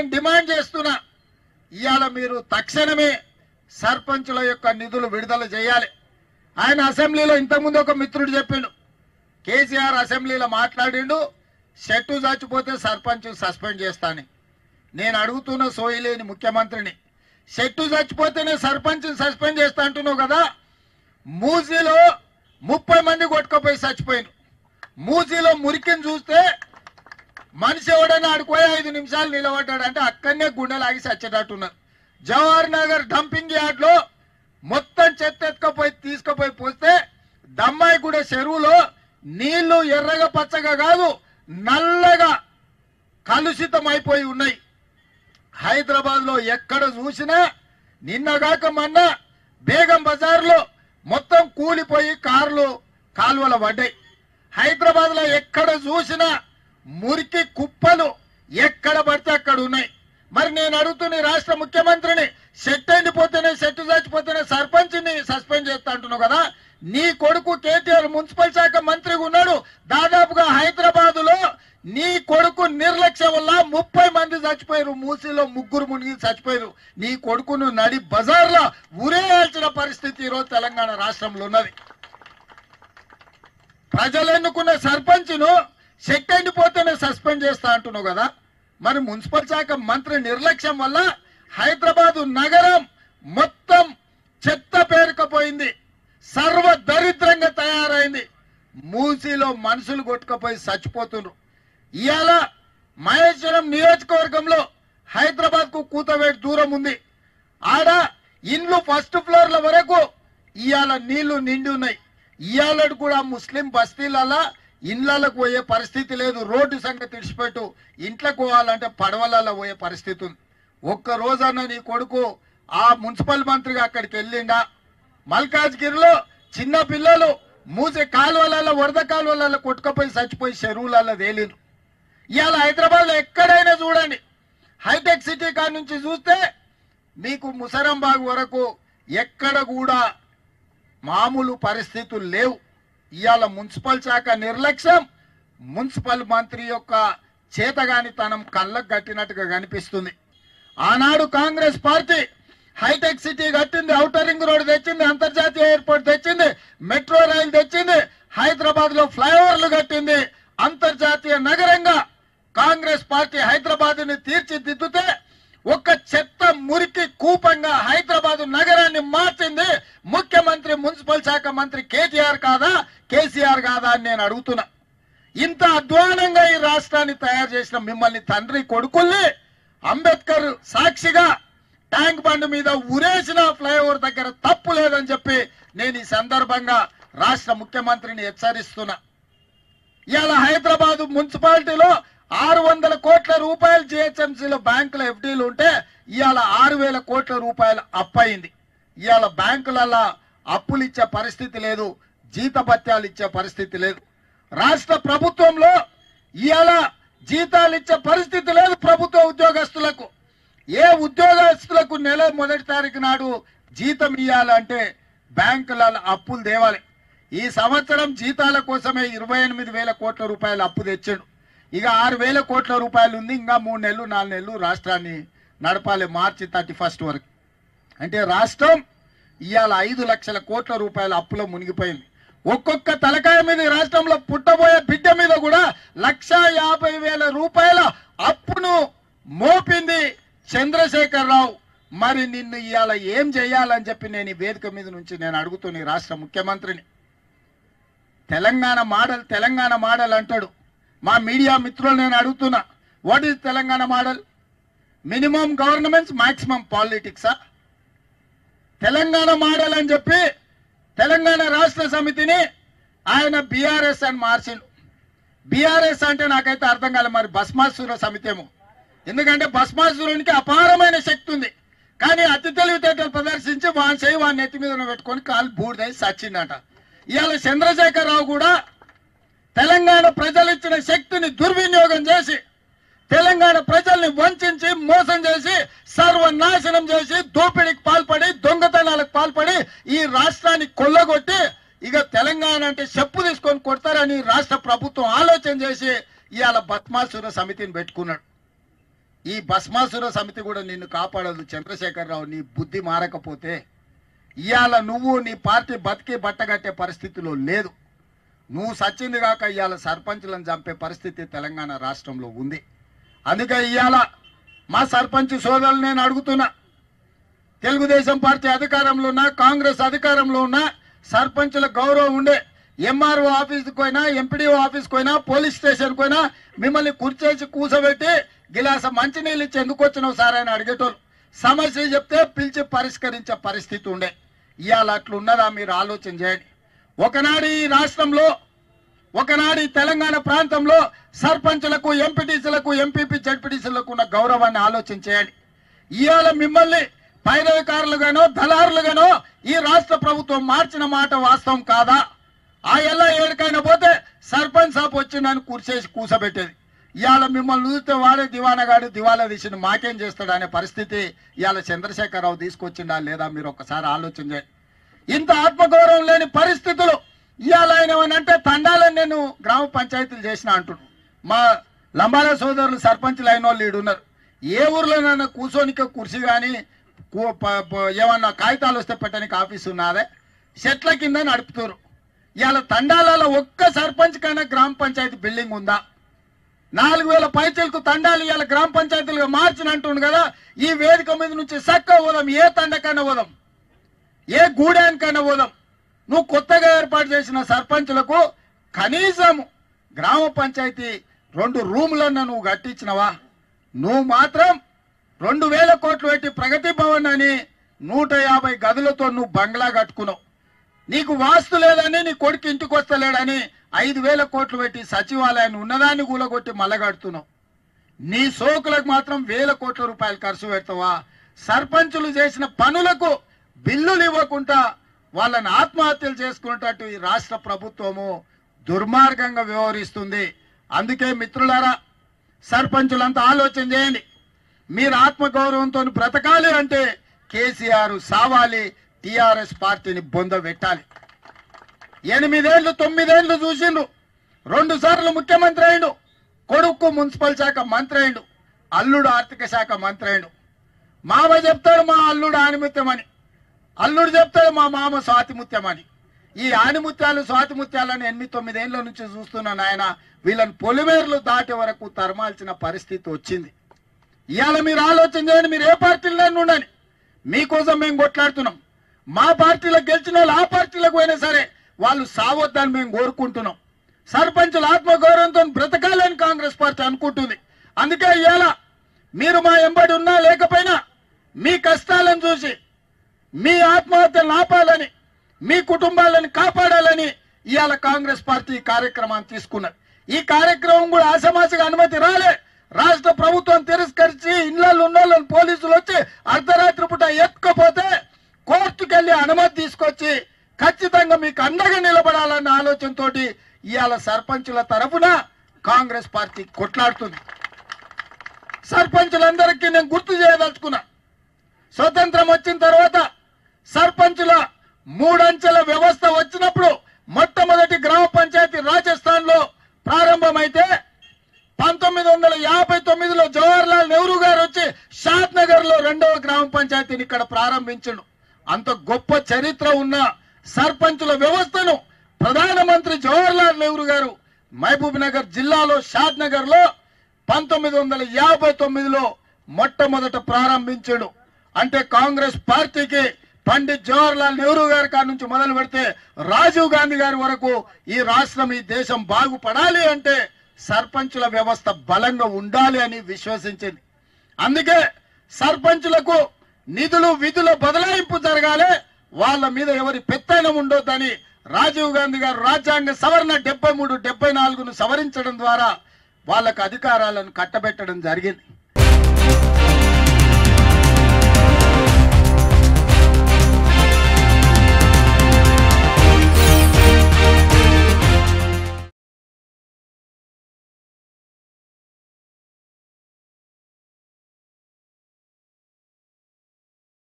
నేను డిమాండ్ చేస్తున్నా ఇవాళ మీరు తక్షణమే సర్పంచుల యొక్క నిధులు విడుదల చేయాలి ఆయన అసెంబ్లీలో ఇంతకుముందు ఒక మిత్రుడు చెప్పిండు కేసీఆర్ అసెంబ్లీలో మాట్లాడిండు షెట్టు చచ్చిపోతే సర్పంచ్ సస్పెండ్ చేస్తాను నేను అడుగుతున్న సోయిలేని ముఖ్యమంత్రిని షెట్టు చచ్చిపోతేనే సర్పంచ్ సస్పెండ్ చేస్తా అంటున్నావు కదా మూసీలో ముప్పై మంది కొట్టుకుపోయి చచ్చిపోయిన మూసీలో మురికిని చూస్తే మనిషి ఎవడన్నా ఆడిపోయి ఐదు నిమిషాలు నిలబడ్డాడు అంటే అక్కడనే గుండెలాగి చచ్చేటట్టున్నారు జవహర్ నగర్ డంపింగ్ యార్డ్ లో మొత్తం చెత్త ఎత్తుకపోయి తీసుకుపోయి పోస్తే దమ్మాయి కూడా చెరువులో నీళ్లు ఎర్రగా పచ్చగా కాదు నల్లగా కలుషితం అయిపోయి ఉన్నాయి హైదరాబాద్ లో ఎక్కడ చూసినా నిన్నగాక మొన్న బేగం బజార్ లో మొత్తం కూలిపోయి కార్లు కాలువల పడ్డాయి హైదరాబాద్ లో ఎక్కడ చూసినా మురికి కుప్పలు ఎక్కడ పడితే అక్కడ ఉన్నాయి మరి నేను అడుగుతున్న ఈ రాష్ట్ర ముఖ్యమంత్రిని సెట్ ఎండిపోతేనే సెట్ చచ్చిపోతేనే సర్పంచ్ని సస్పెండ్ చేస్తా అంటున్నావు కదా నీ కొడుకు కేటీఆర్ మున్సిపల్ శాఖ మంత్రిగా ఉన్నాడు దాదాపుగా హైదరాబాద్ లో నీ కొడుకు నిర్లక్ష్యం వల్ల ముప్పై మంది చచ్చిపోయారు మూసీలో ముగ్గురు మునిగి చచ్చిపోయారు నీ కొడుకును నడి బజార్లో ఉరేయాల్సిన పరిస్థితి ఈరోజు తెలంగాణ రాష్ట్రంలో ఉన్నది ప్రజలు ఎన్నుకున్న సర్పంచ్ను సెట్ ఎండిపోతేనే సస్పెండ్ చేస్తా అంటున్నావు కదా మరి మున్సిపల్ శాఖ మంత్రి నిర్లక్ష్యం వల్ల హైదరాబాదు నగరం మొత్తం చెత్త పేరుకపోయింది సర్వ దరిద్రంగా తయారైంది మూసీలో మనుషులు కొట్టుకుపోయి చచ్చిపోతున్నారు ఇవాళ మహేశ్వరం నియోజకవర్గంలో హైదరాబాద్ కు కూతవేటి దూరం ఉంది ఆడ ఇండ్లు ఫస్ట్ ఫ్లోర్ల వరకు ఇవాళ నీళ్లు నిండి ఉన్నాయి ఇవాళ కూడా ముస్లిం బస్తీలలో ఇండ్లకు పోయే పరిస్థితి లేదు రోడ్డు సంగతి ఇడిచిపెట్టు ఇంట్లోకి పోవాలంటే పడవలలో పోయే పరిస్థితి ఉంది ఒక్క రోజన్న నీ కొడుకు ఆ మున్సిపల్ మంత్రిగా అక్కడికి వెళ్ళిండా మల్కాజ్గిరిలో చిన్న పిల్లలు మూసే కాలువలలో వరద కాలువలలో కొట్టుకుపోయి చచ్చిపోయి చెరువులలో తేలిరు ఇవాళ హైదరాబాద్ లో ఎక్కడైనా చూడండి హైటెక్ సిటీ కాడ నుంచి చూస్తే మీకు ముసరంబాగ్ వరకు ఎక్కడ కూడా మామూలు పరిస్థితులు లేవు ఇవాళ మున్సిపల్ శాఖ నిర్లక్ష్యం మున్సిపల్ మంత్రి యొక్క చేతగానితనం కళ్ళకు కట్టినట్టుగా కనిపిస్తుంది ఆనాడు కాంగ్రెస్ పార్టీ హైటెక్ సిటీ కట్టింది ఔటర్ రింగ్ రోడ్ తెచ్చింది అంతర్జాతీయ ఎయిర్పోర్ట్ తెచ్చింది మెట్రో రైలు తెచ్చింది హైదరాబాద్ లో ఫ్లైఓవర్లు కట్టింది అంతర్జాతీయ నగరంగా కాంగ్రెస్ పార్టీ హైదరాబాద్ ని తీర్చిదిద్దుతే ఒక చెత్త మురికి కూపంగా హైదరాబాద్ నగరాన్ని మార్చింది ముఖ్యమంత్రి మున్సిపల్ శాఖ మంత్రి కేటీఆర్ కాదా కేసీఆర్ కాదా అని నేను అడుగుతున్నా ఇంత అధ్వానంగా ఈ రాష్ట్రాన్ని తయారు చేసిన మిమ్మల్ని తండ్రి కొడుకుల్ని అంబేద్కర్ సాక్షిగా ట్యాంక్ బండ్ మీద ఉరేసిన ఫ్లైఓవర్ దగ్గర తప్పు లేదని చెప్పి నేను ఈ సందర్భంగా రాష్ట్ర ముఖ్యమంత్రిని హెచ్చరిస్తున్నా ఇవాళ హైదరాబాద్ మున్సిపాలిటీలో ఆరు వందల కోట్ల రూపాయలు జిహెచ్ఎంసీలో బ్యాంకుల ఎఫ్డీలు ఉంటే ఇవాళ ఆరు వేల కోట్ల రూపాయలు అప్పయింది ఇవాళ బ్యాంకులలో అప్పులు ఇచ్చే పరిస్థితి లేదు జీతభత్యాలు ఇచ్చే పరిస్థితి లేదు రాష్ట్ర ప్రభుత్వంలో ఇవాళ జీతాలు ఇచ్చే పరిస్థితి లేదు ప్రభుత్వ ఉద్యోగస్తులకు ఏ ఉద్యోగస్తులకు నెల మొదటి తారీఖు నాడు జీతం ఇవ్వాలంటే బ్యాంకులలో అప్పులు తేవాలి ఈ సంవత్సరం జీతాల కోసమే ఇరవై ఎనిమిది వేల కోట్ల రూపాయలు అప్పు తెచ్చాడు ఇక ఆరు వేల కోట్ల రూపాయలు ఉంది ఇంకా మూడు నెలలు నాలుగు నెలలు రాష్ట్రాన్ని నడపాలి మార్చి థర్టీ ఫస్ట్ వరకు అంటే రాష్ట్రం ఇవాళ ఐదు లక్షల కోట్ల రూపాయల అప్పులో మునిగిపోయింది ఒక్కొక్క తలకాయ మీద ఈ రాష్ట్రంలో పుట్టబోయే బిడ్డ మీద కూడా లక్ష యాభై వేల రూపాయల అప్పును మోపింది చంద్రశేఖర్ రావు మరి నిన్ను ఇవాళ ఏం చేయాలని చెప్పి నేను ఈ వేదిక మీద నుంచి నేను అడుగుతున్నా ఈ రాష్ట్ర ముఖ్యమంత్రిని తెలంగాణ మోడల్ తెలంగాణ మోడల్ అంటాడు మా మీడియా మిత్రులు నేను అడుగుతున్నా what is Telangana model minimum governments maximum పాలిటిక్సా తెలంగాణ మోడల్ అని చెప్పి తెలంగాణ రాష్ట్ర సమితిని ఆయన బీఆర్ఎస్ అని మార్చిండు బీఆర్ఎస్ అంటే నాకైతే అర్థం కాలే మరి భస్మాసుర సమితి ఏమో ఎందుకంటే భస్మాసురునికి అపారమైన శక్తి ఉంది కానీ అతి తెలివితేటలు ప్రదర్శించి వాని చేయి వాని నెత్తి మీద పెట్టుకొని కాలు బూడిదై సచ్చిండట ఇవాళ చంద్రశేఖరరావు కూడా తెలంగాణ ప్రజలు ఇచ్చిన శక్తిని దుర్వినియోగం చేసి తెలంగాణ ప్రజల్ని వంచి మోసం చేసి సర్వనాశనం చేసి దోపిడీకి పాల్పడి దొంగతనాలకు పాల్పడి ఈ రాష్ట్రాన్ని కొల్లగొట్టి ఇక తెలంగాణ అంటే చెప్పు తీసుకొని కొడతారని రాష్ట్ర ప్రభుత్వం ఆలోచన చేసి ఇవాళ బత్మాసుర సమితిని పెట్టుకున్నాడు ఈ భస్మాసుర సమితి కూడా నిన్ను కాపాడదు చంద్రశేఖరరావు నీ బుద్ధి మారకపోతే ఇవాళ నువ్వు నీ పార్టీ బతికి బట్టగట్టే పరిస్థితిలో లేదు నువ్వు సచ్చింది కాక ఇవాళ సర్పంచులను చంపే పరిస్థితి తెలంగాణ రాష్ట్రంలో ఉంది అందుకే ఇవాళ మా సర్పంచ్ సోదరులు నేను అడుగుతున్నా తెలుగుదేశం పార్టీ అధికారంలో ఉన్నా కాంగ్రెస్ అధికారంలో ఉన్నా సర్పంచుల గౌరవం ఉండే ఎంఆర్ఓ ఆఫీస్కి పోయినా ఎంపీడీఓ ఆఫీస్కి పోయినా పోలీస్ స్టేషన్కి పోయినా మిమ్మల్ని కుర్చేసి కూసబెట్టి గిలాస మంచినీళ్ళు ఇచ్చి ఎందుకు వచ్చినావు సార్ అని అడిగేటోళ్ళు సమస్య చెప్తే పిలిచి పరిష్కరించే పరిస్థితి ఉండే ఇవాళ అట్లున్నదా మీరు ఆలోచన చేయండి ఒకనాడు ఈ రాష్ట్రంలో ఒకనాడు ఈ తెలంగాణ ప్రాంతంలో సర్పంచులకు ఎంపీటీసీలకు ఎంపీపీ జడ్పీటీసీలకు ఉన్న గౌరవాన్ని ఆలోచన చేయండి ఇవాళ మిమ్మల్ని పైరవికారులుగానో దళారులుగానో ఈ రాష్ట్ర ప్రభుత్వం మార్చిన మాట వాస్తవం కాదా ఆ ఎల్ల ఏడికైనా పోతే సర్పంచ్ సాప్ వచ్చిందని కూర్చేసి కూసబెట్టేది ఇవాళ మిమ్మల్ని చూస్తే వాడే దివానగాడు దివాలా తీసిన మాకేం చేస్తాడు అనే పరిస్థితి ఇవాళ చంద్రశేఖరరావు తీసుకొచ్చిండా లేదా మీరు ఒకసారి ఆలోచన చేయండి ఇంత ఆత్మగౌరవం లేని పరిస్థితులు ఇవాళ ఆయన ఏమనంటే తండాలని నేను గ్రామ పంచాయతీలు చేసిన అంటున్నాను మా లంబాల సోదరులు సర్పంచులు అయిన వాళ్ళు ఈడు ఉన్నారు ఏ ఊర్లోనైనా కూర్చోనిక కుర్చీ కానీ ఏమన్నా కాగితాలు వస్తే పెట్టడానికి ఆఫీస్ ఉన్నదే చెట్ల కింద నడుపుతారు ఇవాళ తండాలలో ఒక్క సర్పంచ్ కన్నా గ్రామ పంచాయతీ బిల్డింగ్ ఉందా నాలుగు వేల పైచలకు తండాలు ఇవాళ గ్రామ పంచాయతీలుగా మార్చిన అంటుండు కదా ఈ వేదిక మీద నుంచి చక్క పోదాం ఏ తండకైనా పోదాం ఏ గూడానికైనా పోదాం నువ్వు కొత్తగా ఏర్పాటు చేసిన సర్పంచులకు కనీసం గ్రామ పంచాయతీ రెండు రూములన్నా నువ్వు కట్టించినవా నువ్వు మాత్రం రెండు వేల కోట్లు పెట్టి ప్రగతి భవన్ అని నూట యాభై గదులతో నువ్వు బంగ్లా కట్టుకున్నావు నీకు వాస్తు లేదని నీ కొడుకు ఇంటికి వస్తలేడని ఐదు వేల కోట్లు పెట్టి సచివాలయాన్ని ఉన్నదాన్ని కూలగొట్టి మల్లగడుతున్నావు నీ సోకులకు మాత్రం వేల కోట్ల రూపాయలు ఖర్చు పెడతావా సర్పంచులు చేసిన పనులకు బిల్లులు ఇవ్వకుండా వాళ్ళని ఆత్మహత్యలు చేసుకునేటట్టు ఈ రాష్ట్ర ప్రభుత్వము దుర్మార్గంగా వ్యవహరిస్తుంది అందుకే మిత్రులారా సర్పంచులంతా ఆలోచన చేయండి మీరు ఆత్మగౌరవంతో బ్రతకాలి అంటే కేసీఆర్ సావాలి టిఆర్ఎస్ పార్టీని బొంద పెట్టాలి ఎనిమిదేళ్లు తొమ్మిదేళ్లు చూసిండ్రు రెండు సార్లు ముఖ్యమంత్రి అయిండు కొడుకు మున్సిపల్ శాఖ మంత్రి అయిండు అల్లుడు ఆర్థిక శాఖ మంత్రి అయిండు మామ చెప్తాడు మా అల్లుడు ఆనిముత్యమని అల్లుడు చెప్తాడు మా మామ స్వాతిముత్యమని ఈ ఆనిముత్యాలు స్వాతిముత్యాలని ఎనిమిది తొమ్మిదేళ్ల నుంచి చూస్తున్న నాయన వీళ్ళని పొలిమేర్లు దాటే వరకు తరమాల్సిన పరిస్థితి వచ్చింది ఇవాళ మీరు ఆలోచన చేయండి మీరు ఏ పార్టీలో ఉండండి మీకోసం మేము కొట్లాడుతున్నాం మా పార్టీలో గెలిచిన వాళ్ళు ఆ పార్టీలకు పోయినా సరే వాళ్ళు సావొద్దని మేము కోరుకుంటున్నాం సర్పంచుల ఆత్మగౌరవంతో బ్రతకాలని కాంగ్రెస్ పార్టీ అనుకుంటుంది అందుకే ఇవాళ మీరు మా ఎంబడి ఉన్నా లేకపోయినా మీ కష్టాలను చూసి మీ ఆత్మహత్యలను ఆపాలని మీ కుటుంబాలను కాపాడాలని ఇవాళ కాంగ్రెస్ పార్టీ ఈ కార్యక్రమాన్ని తీసుకున్నది ఈ కార్యక్రమం కూడా ఆసమాసిగా అనుమతి రాలే రాష్ట్ర ప్రభుత్వం తిరస్కరించి ఇళ్లలో ఉన్న వాళ్ళని పోలీసులు వచ్చి అర్ధరాత్రి పూట ఎత్తుకపోతే కోర్టుకెళ్లి అనుమతి తీసుకొచ్చి ఖచ్చితంగా మీకు అండగా నిలబడాలన్న ఆలోచనతో ఇవాళ సర్పంచుల తరఫున కాంగ్రెస్ పార్టీ కొట్లాడుతుంది సర్పంచులందరికీ నేను గుర్తు చేయదలుచుకున్నా స్వతంత్రం వచ్చిన తర్వాత సర్పంచుల మూడంచెల వ్యవస్థ వచ్చినప్పుడు మొట్టమొదటి గ్రామ పంచాయతీ రాజస్థాన్ లో ప్రారంభమైతే పంతొమ్మిది వందల యాభై తొమ్మిదిలో జవహర్లాల్ నెహ్రూ గారు వచ్చి షాద్ నగర్ లో రెండవ గ్రామ పంచాయతీని ఇక్కడ ప్రారంభించడు అంత గొప్ప చరిత్ర ఉన్న సర్పంచుల వ్యవస్థను ప్రధానమంత్రి జవహర్లాల్ నెహ్రూ గారు మహబూబ్ నగర్ జిల్లాలో షాద్ నగర్ లో పంతొమ్మిది వందల యాభై తొమ్మిదిలో మొట్టమొదట ప్రారంభించాడు అంటే కాంగ్రెస్ పార్టీకి పండిత్ జవహర్లాల్ నెహ్రూ గారి కాడి నుంచి మొదలు పెడితే రాజీవ్ గాంధీ గారి వరకు ఈ రాష్ట్రం ఈ దేశం బాగుపడాలి అంటే సర్పంచుల వ్యవస్థ బలంగా ఉండాలి అని విశ్వసించింది అందుకే సర్పంచులకు నిధులు విధుల బదలాయింపు జరగాలి వాళ్ళ మీద ఎవరి పెత్తనం ఉండొద్దని రాజీవ్ గాంధీ గారు రాజ్యాంగ సవరణ డెబ్బై మూడు డెబ్బై నాలుగును సవరించడం ద్వారా వాళ్ళకు అధికారాలను కట్టబెట్టడం జరిగింది